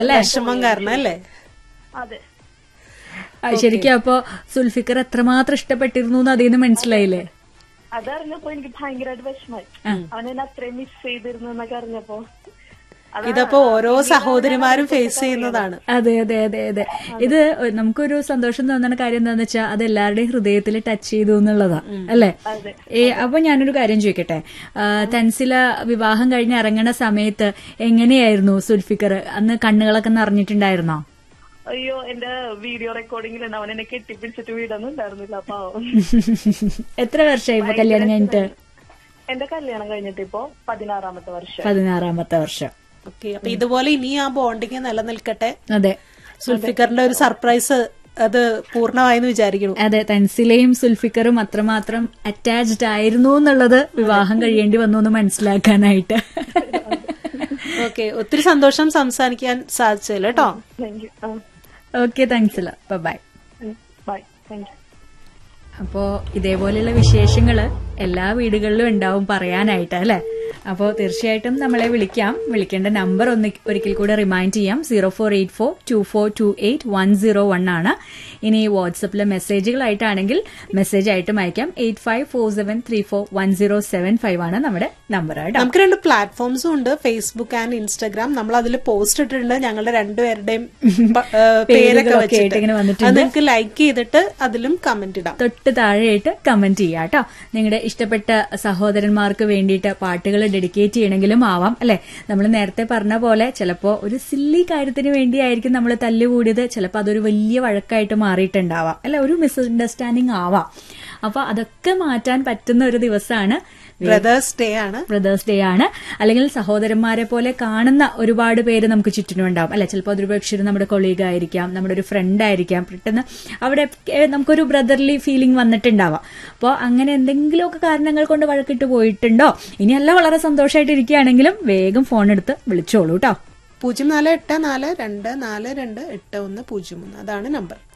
അല്ലേ വിഷമം കാരണം അല്ലേ അതെ ആ, ശരിക്കും അപ്പൊ സുൽഫിക്കർ എത്രമാത്രം ഇഷ്ടപ്പെട്ടിരുന്നു എന്ന് അതിൽ നിന്ന് മനസ്സിലായില്ലേ അതറിഞ്ഞപ്പോ എനിക്ക് ഭയങ്കരമായിട്ട് വിഷമായി അവൻ എന്നെ അത്രയും മിസ് ചെയ്തിരുന്നു എന്നൊക്കെ അറിഞ്ഞപ്പോ അതാ ഇതപ്പോ ഓരോ സഹോദരിമാരും ഫേസ് ചെയ്യുന്നതാണ് അതെ അതെ അതെ അതെ ഇത് നമുക്കൊരു സന്തോഷം തോന്നുന്ന കാര്യം എന്താന്ന് വെച്ചാൽ അത് എല്ലാവരുടെയും ഹൃദയത്തിൽ ടച്ച് ചെയ്തു എന്നുള്ളതാ അല്ലേ അതെ. ഏ അപ്പൊ ഞാനൊരു കാര്യം ചോദിക്കട്ടെ ആ, തൻസില വിവാഹം കഴിഞ്ഞ് ഇറങ്ങണ സമയത്ത് എങ്ങനെയായിരുന്നു സുൽഫിക്കർ അന്ന് കണ്ണുകളൊക്കെ നിറഞ്ഞിട്ടുണ്ടായിരുന്നോ അയ്യോ എന്റെ വീഡിയോ റെക്കോർഡിംഗിലുണ്ട് അവൻ എന്നെ കെട്ടിപ്പിടിച്ചിട്ട് വീടൊന്നും ഉണ്ടായിരുന്നില്ല പാവം എത്ര വർഷമായി ഇപ്പൊ കല്യാണം കഴിഞ്ഞിട്ട് എന്റെ കല്യാണം കഴിഞ്ഞിട്ട് ഇപ്പോ പതിനാറാമത്തെ വർഷം പതിനാറാമത്തെ വർഷം ഓക്കെ അപ്പൊ ഇതുപോലെ ഇനി ആ ബോണ്ടിങ് നിലനിൽക്കട്ടെ അതെ സുൽഫിക്കറിന്റെ ഒരു സർപ്രൈസ് അത് പൂർണ്ണമായെന്ന് വിചാരിക്കുന്നു അതെ തൻസിലയും സുൽഫിക്കറും അത്രമാത്രം അറ്റാച്ച്ഡ് ആയിരുന്നു എന്നുള്ളത് വിവാഹം കഴിയേണ്ടി വന്നു എന്ന് മനസ്സിലാക്കാനായിട്ട് ഓക്കെ ഒത്തിരി സന്തോഷം സംസാരിക്കാൻ സാധിച്ചല്ലോ കേട്ടോ താങ്ക് യു ഓക്കെ താങ്ക്സില ബൈ ബൈ താങ്ക് യു അപ്പോ ഇതേപോലെയുള്ള വിശേഷങ്ങള് എല്ലാ വീടുകളിലും ഉണ്ടാവും പറയാനായിട്ട് അല്ലെ അപ്പോൾ തീർച്ചയായിട്ടും നമ്മളെ വിളിക്കാം വിളിക്കേണ്ട നമ്പർ ഒന്ന് ഒരിക്കൽ കൂടെ റിമൈൻഡ് ചെയ്യാം zero four eight four two four two eight one zero one ആണ് ഇനി വാട്സപ്പിലെ മെസ്സേജുകളായിട്ടാണെങ്കിൽ മെസ്സേജ് ആയിട്ടും അയക്കാം eight five four seven three four one zero seven five ആണ് നമ്മുടെ നമ്പർ കേട്ടോ നമുക്ക് രണ്ട് പ്ലാറ്റ്ഫോംസും ഉണ്ട് ഫേസ്ബുക്ക് ആൻഡ് ഇൻസ്റ്റാഗ്രാം നമ്മൾ അതിൽ പോസ്റ്റ് ഇട്ടിട്ടുണ്ട് ഞങ്ങളുടെ രണ്ടുപേരുടെയും പ- ഏ, പേരൊക്കെ പേരുകളൊക്കെ ആയിട്ട് വെച്ചിട്ട് ഇങ്ങനെ വന്നിട്ടുണ്ട്. അത് നിങ്ങൾക്ക് ലൈക്ക് ചെയ്തിട്ട് അതിലും കമന്റ് ഇടാം തൊട്ട് താഴെയായിട്ട് കമന്റ് ചെയ്യുക കേട്ടോ നിങ്ങളുടെ ഇഷ്ടപ്പെട്ട സഹോദരന്മാർക്ക് വേണ്ടിയിട്ട് പാട്ടുകൾ ഡെഡിക്കേറ്റ് ചെയ്യണമെങ്കിലും ആവാം അല്ലെ നമ്മൾ നേരത്തെ പറഞ്ഞ പോലെ ചിലപ്പോ ഒരു സില്ലി കാര്യത്തിന് വേണ്ടിയായിരിക്കും നമ്മൾ തല്ലുകൂടിയത് ചിലപ്പോൾ അതൊരു വലിയ വഴക്കായിട്ട് മാറിയിട്ടുണ്ടാവാം അല്ലെ ഒരു മിസ്അണ്ടർസ്റ്റാൻഡിങ് ആവാം അപ്പൊ അതൊക്കെ മാറ്റാൻ പറ്റുന്ന ഒരു ദിവസമാണ് ബ്രദേഴ്സ് ഡേ ആണ് ബ്രദേഴ്സ് ഡേ ആണ് അല്ലെങ്കിൽ സഹോദരന്മാരെ പോലെ കാണുന്ന ഒരുപാട് പേര് നമുക്ക് ചുറ്റിനും ഉണ്ടാവും അല്ലെ ചിലപ്പോൾ അതൊരു പക്ഷേ ഒരു നമ്മുടെ കൊളീഗ് ആയിരിക്കാം നമ്മുടെ ഒരു ഫ്രണ്ട് ആയിരിക്കാം പെട്ടെന്ന് അവിടെ ഏഹ്, നമുക്കൊരു ബ്രദർലി ഫീലിംഗ് വന്നിട്ടുണ്ടാവാം അപ്പോൾ അങ്ങനെ എന്തെങ്കിലുമൊക്കെ കാരണങ്ങൾ കൊണ്ട് വഴക്കിട്ട് പോയിട്ടുണ്ടോ ഇനിയല്ല വളരെ സന്തോഷമായിട്ട് ഇരിക്കുകയാണെങ്കിലും വേഗം ഫോൺ എടുത്ത് വിളിച്ചോളൂ കേട്ടോ പൂജ്യം നാല് എട്ട് നാല് രണ്ട് നാല് രണ്ട് എട്ട് ഒന്ന് പൂജ്യം ഒന്ന് അതാണ് നമ്പർ